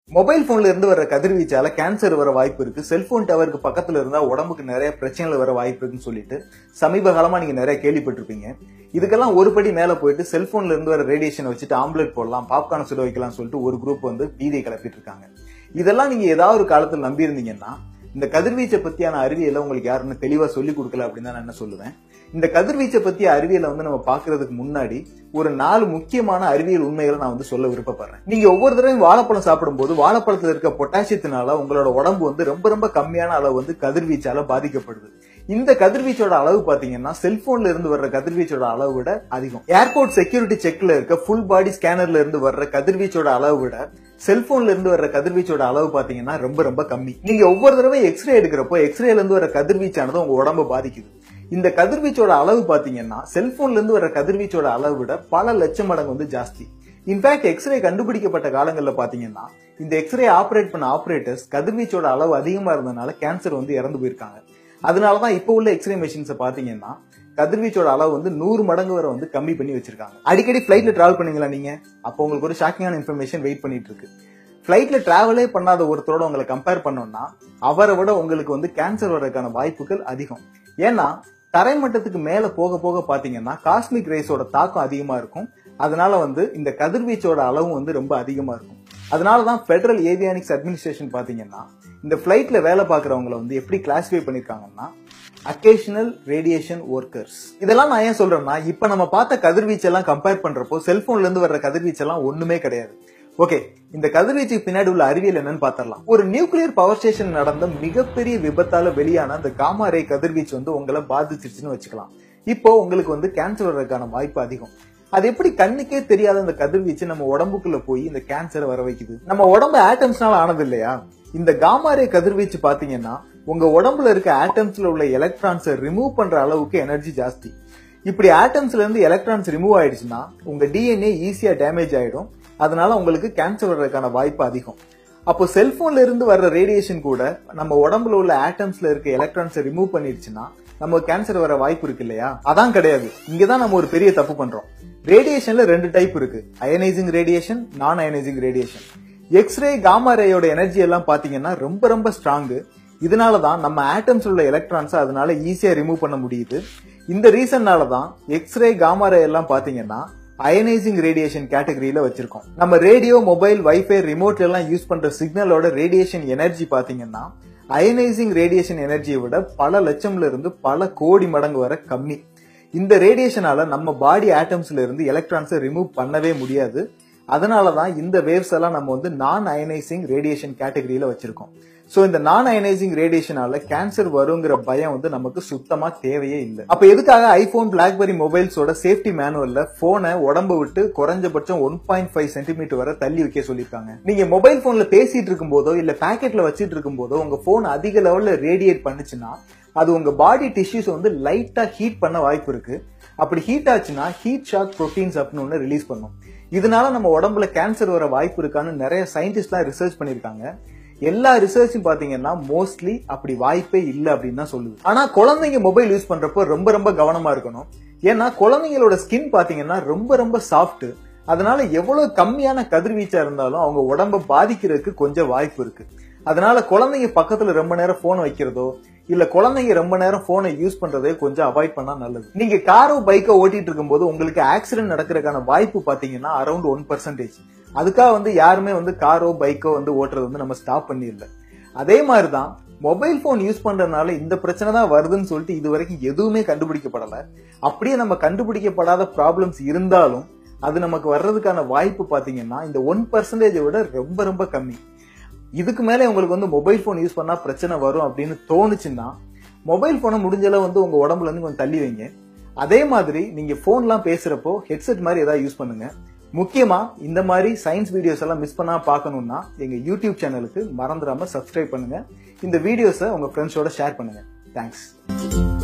mobile போன்ல இருந்து வர கதிர்வீச்சால கேன்சர் வர வாய்ப்பு இருக்கு செல்போன் டவருக்கு பக்கத்துல இருந்தா உடம்புக்கு நிறைய பிரச்சனைகள் வர வாய்ப்பு இருக்குன்னு சொல்லிட்டு சமீப காலமா நீங்க நிறைய கேள்விப்பட்டிருப்பீங்க இதுக்கெல்லாம் ஒரு படி மேல போயிட்டு செல்போன்ல இருந்து வர ரேடியேஷன் வச்சுட்டு ஆம்லெட் போடலாம் பாப்கார்ன் சுட வைக்கலாம் சொல்லிட்டு ஒரு குரூப் வந்து பீதியை கிளப்பிட்டு இருக்காங்க இதெல்லாம் நீங்க ஏதாவது ஒரு காலத்துல நம்பி இருந்தீங்கன்னா இந்த கதிர்வீச்சை பத்தியான அறிவியலை உங்களுக்கு யாருன்னு தெளிவா சொல்லி கொடுக்கல அப்படின்னு தான் நான் என்ன சொல்லுவேன் இந்த கதிர்வீச்சை பத்திய அறிவியலை வந்து நம்ம பாக்குறதுக்கு முன்னாடி ஒரு நாலு முக்கியமான அறிவியல் உண்மைகளை நான் வந்து சொல்ல விருப்பப்படுறேன் நீங்க ஒவ்வொரு தடவையும் வாழைப்பழம் சாப்பிடும்போது வாழைப்பழத்துல இருக்க பொட்டாசியத்தினால உங்களோட உடம்பு வந்து ரொம்ப ரொம்ப கம்மியான அளவு வந்து கதிர்வீச்சால பாதிக்கப்படுது இந்த கதிர்வீச்சோட அளவு பாத்தீங்கன்னா செல்போன்ல இருந்து வர்ற கதிர்வீச்சோட அளவு விட அதிகம் ஏர்போர்ட் செக்யூரிட்டி செக்ல இருக்க ஃபுல் பாடி ஸ்கேனர்ல இருந்து வர்ற கதிர்வீச்சோட அளவு விட செல்போன்ல இருந்து வர்ற கதிர்வீச்சோட அளவு பாத்தீங்கன்னா ரொம்ப ரொம்ப கம்மி நீங்க ஒவ்வொரு தடவை எக்ஸ்ரே எடுக்கிறப்போ எக்ஸ்ரேல இருந்து வர கதிர்வீச்சானது உங்க உடம்ப பாதிக்குது இந்த கதிர்வீச்சோட அளவு பாத்தீங்கன்னா செல்போன்ல இருந்து வர கதிர்வீச்சோட அளவு விட பல லட்சம் மடங்கு வந்து ஜாஸ்தி இன்ஃபேக்ட் எக்ஸ்ரே கண்டுபிடிக்கப்பட்ட காலங்கள்ல பாத்தீங்கன்னா இந்த எக்ஸ்ரே ஆபரேட் பண்ண ஆபரேட்டர்ஸ் கதிர்வீச்சோட அளவு அதிகமா இருந்ததுனால கேன்சர் வந்து இறந்து போயிருக்காங்க அதனாலதான் இப்போ உள்ள எக்ஸ்ரே மிஷின்ஸை பாத்தீங்கன்னா கதிர்வீச்சோட அளவு வந்து நூறு மடங்கு வரை வந்து கம்மி பண்ணி வச்சிருக்காங்க அடிக்கடி ஃபிளைட்ல டிராவல் பண்ணீங்களா நீங்க அப்போ உங்களுக்கு ஒரு ஷாக்கிங்கான இன்ஃபர்மேஷன் வெயிட் பண்ணிட்டு இருக்கு ஃபிளைட்ல டிராவலே பண்ணாத ஒருத்தரோட உங்களை கம்பேர் பண்ணோம்னா அவரை விட உங்களுக்கு வந்து கேன்சர் வர்றதுக்கான வாய்ப்புகள் அதிகம் ஏன்னா தரைமட்டத்துக்கு மேல போக போக பாத்தீங்கன்னா காஸ்மிக் ரேஸோட தாக்கம் அதிகமா இருக்கும் அதனால வந்து இந்த கதிர்வீச்சோட அளவும் வந்து ரொம்ப அதிகமா இருக்கும் அதனாலதான் பெடரல் ஏவியானிக்ஸ் அட்மினிஸ்ட்ரேஷன் பாத்தீங்கன்னா இந்த பிளைட்ல வேலை பார்க்கறவங்களை வந்து எப்படி கிளாசிஃபை பண்ணிருக்காங்கன்னா அக்கேஷனல் ரேடியேஷன் ஒர்க்கர்ஸ் இதெல்லாம் நான் ஏன் சொல்றேன்னா இப்ப நம்ம பார்த்த கதிர்வீச்செல்லாம் கம்பேர் பண்றப்போ செல்போன்ல இருந்து வர்ற கதிர்வீச்செல்லாம் ஒண்ணுமே கிடையாது ஓகே இந்த கதிர்வீச்சுக்கு பின்னாடி உள்ள அறிவியல் என்னன்னு பாத்திரலாம் ஒரு நியூக்ளியர் பவர் ஸ்டேஷன் நடந்த மிகப்பெரிய விபத்தால வெளியான அந்த காமா ரே கதிர்வீச்சு வந்து உங்களை பாதிச்சிருச்சுன்னு வச்சுக்கலாம் இப்போ உங்களுக்கு வந்து கேன்சர் வர்றதுக்கான வாய்ப்பு அதிகம் அது எப்படி கண்ணுக்கே தெரியாத அந்த கதிர்வீச்சு நம்ம உடம்புக்குள்ள போய் இந்த கேன்சரை வர வைக்குது நம்ம உடம்பு ஆட்டம்ஸ்னால ஆனது இல்லையா இந்த காமாரே கதிர்வீச்சு பாத்தீங்கன்னா உங்க உடம்புல இருக்க ஆட்டம்ஸ்ல உள்ள எலக்ட்ரான்ஸை ரிமூவ் பண்ற அளவுக்கு எனர்ஜி ஜாஸ்தி இப்படி ஆட்டம்ஸ்ல இருந்து எலக்ட்ரான்ஸ் ரிமூவ் ஆயிடுச்சுன்னா உங்க டிஎன்ஏ ஈஸியா டேமேஜ் ஆயிடும் அதனால உங்களுக்கு கேன்சர் வர்றதுக்கான வாய்ப்பு அதிகம் அப்போ செல்போன்ல இருந்து வர்ற ரேடியேஷன் கூட நம்ம உடம்புல உள்ள ஆட்டம்ஸ்ல இருக்க எலக்ட்ரான்ஸை ரிமூவ் பண்ணிடுச்சுன்னா நம்ம கேன்சர் வர வாய்ப்பு இருக்கு இல்லையா அதான் கிடையாது இங்கதான் நம்ம ஒரு பெரிய தப்பு பண்றோம் ரேடியேஷன்ல ரெண்டு டைப் இருக்கு அயனைசிங் ரேடியேஷன் நான் அயனைசிங் ரேடியேஷன் எக்ஸ்ரே காமா ரேயோட எனர்ஜி எல்லாம் பாத்தீங்கன்னா ரொம்ப ரொம்ப ஸ்ட்ராங்கு இதனாலதான் நம்ம ஆட்டம்ஸ் உள்ள எலக்ட்ரான்ஸை அதனால ஈஸியா ரிமூவ் பண்ண முடியுது இந்த ரீசன்னால தான் எக்ஸ்ரே காமா ரே எல்லாம் பாத்தீங்கன்னா அயனைசிங் ரேடியேஷன் கேட்டகரியில வச்சிருக்கோம் நம்ம ரேடியோ மொபைல் வைஃபை ரிமோட் எல்லாம் யூஸ் பண்ற சிக்னலோட ரேடியேஷன் எனர்ஜி பாத்தீங்கன்னா அயனைசிங் ரேடியேஷன் எனர்ஜியை விட பல லட்சம்ல இருந்து பல கோடி மடங்கு வரை கம்மி இந்த ரேடியேஷனால நம்ம பாடி ஆட்டம்ஸ்ல இருந்து எலக்ட்ரான்ஸை ரிமூவ் பண்ணவே முடியாது அதனாலதான் இந்த வேவ்ஸ் எல்லாம் நம்ம வந்து நான் அயனைசிங் ரேடியேஷன் கேட்டகரியில வச்சிருக்கோம் சோ இந்த நான் அயனைசிங் ரேடியேஷனால கேன்சர் வருங்கிற பயம் வந்து நமக்கு சுத்தமா தேவையே இல்லை அப்ப எதுக்காக ஐபோன் பிளாக்பெரி மொபைல்ஸோட சேஃப்டி மேனுவல்ல போனை உடம்ப விட்டு குறைஞ்சபட்சம் ஒன் பாயிண்ட் ஃபைவ் சென்டிமீட்டர் வரை தள்ளி வைக்க சொல்லியிருக்காங்க நீங்க மொபைல் போன்ல பேசிட்டு இருக்கும் போதோ இல்ல பாக்கெட்ல வச்சிட்டு இருக்கும் போதோ உங்க போன் அதிக லெவல்ல ரேடியேட் பண்ணுச்சுன்னா அது உங்க பாடி டிஷ்யூஸ் வந்து லைட்டா ஹீட் பண்ண வாய்ப்பு இருக்கு அப்படி ஹீட் ஆச்சுன்னா ஹீட் ஷாக் ப்ரோட்டீன்ஸ் அப்படின்னு ஒன்று ரிலீஸ் பண்ணும் இதனால நம்ம உடம்புல கேன்சர் வர வாய்ப்பு இருக்கான்னு நிறைய சயின்டிஸ்ட்லாம் ரிசர்ச் பண்ணிருக்காங்க எல்லா ரிசர்ச்சும் பாத்தீங்கன்னா மோஸ்ட்லி அப்படி வாய்ப்பே இல்லை அப்படின்னு தான் சொல்லுது ஆனா குழந்தைங்க மொபைல் யூஸ் பண்றப்போ ரொம்ப ரொம்ப கவனமா இருக்கணும் ஏன்னா குழந்தைங்களோட ஸ்கின் பாத்தீங்கன்னா ரொம்ப ரொம்ப சாஃப்ட் அதனால எவ்வளவு கம்மியான கதிர்வீச்சா இருந்தாலும் அவங்க உடம்ப பாதிக்கிறதுக்கு கொஞ்சம் வாய்ப்பு இருக்கு அதனால குழந்தைங்க பக்கத்துல ரொம்ப நேரம் போன் வைக்கிறதோ இல்ல குழந்தைங்க ரொம்ப நேரம் போனை யூஸ் பண்றதே கொஞ்சம் அவாய்ட் பண்ணா நல்லது நீங்க காரோ பைக்கோ ஓட்டிட்டு இருக்கும்போது உங்களுக்கு ஆக்சிடென்ட் நடக்கிறதுக்கான வாய்ப்பு பாத்தீங்கன்னா அரௌண்ட் ஒன் பர்சன்டேஜ் அதுக்காக வந்து யாருமே வந்து காரோ பைக்கோ வந்து ஓட்டுறது வந்து நம்ம ஸ்டாப் பண்ணிடல அதே மாதிரிதான் மொபைல் போன் யூஸ் பண்றதுனால இந்த பிரச்சனை தான் வருதுன்னு சொல்லிட்டு இது வரைக்கும் எதுவுமே கண்டுபிடிக்கப்படல அப்படியே நம்ம கண்டுபிடிக்கப்படாத ப்ராப்ளம்ஸ் இருந்தாலும் அது நமக்கு வர்றதுக்கான வாய்ப்பு பாத்தீங்கன்னா இந்த ஒன் பர்சன்டேஜை விட ரொம்ப ரொம்ப கம்மி இதுக்கு மேல உங்களுக்கு வந்து மொபைல் போன் யூஸ் பண்ணா பிரச்சனை வரும் அப்படின்னு தோணுச்சுன்னா மொபைல் போனை முடிஞ்சளவு வந்து உங்க உடம்புல இருந்து கொஞ்சம் தள்ளி வைங்க அதே மாதிரி நீங்க போன்லாம் பேசுறப்போ ஹெட்செட் மாதிரி ஏதாவது யூஸ் பண்ணுங்க முக்கியமா இந்த மாதிரி சயின்ஸ் வீடியோஸ் எல்லாம் மிஸ் பண்ணா பார்க்கணும்னா எங்க யூடியூப் சேனலுக்கு மறந்துடாம சப்ஸ்கிரைப் பண்ணுங்க இந்த வீடியோஸை உங்க ஃப்ரெண்ட்ஸோட ஷேர் பண்ணுங்க தேங்க்ஸ்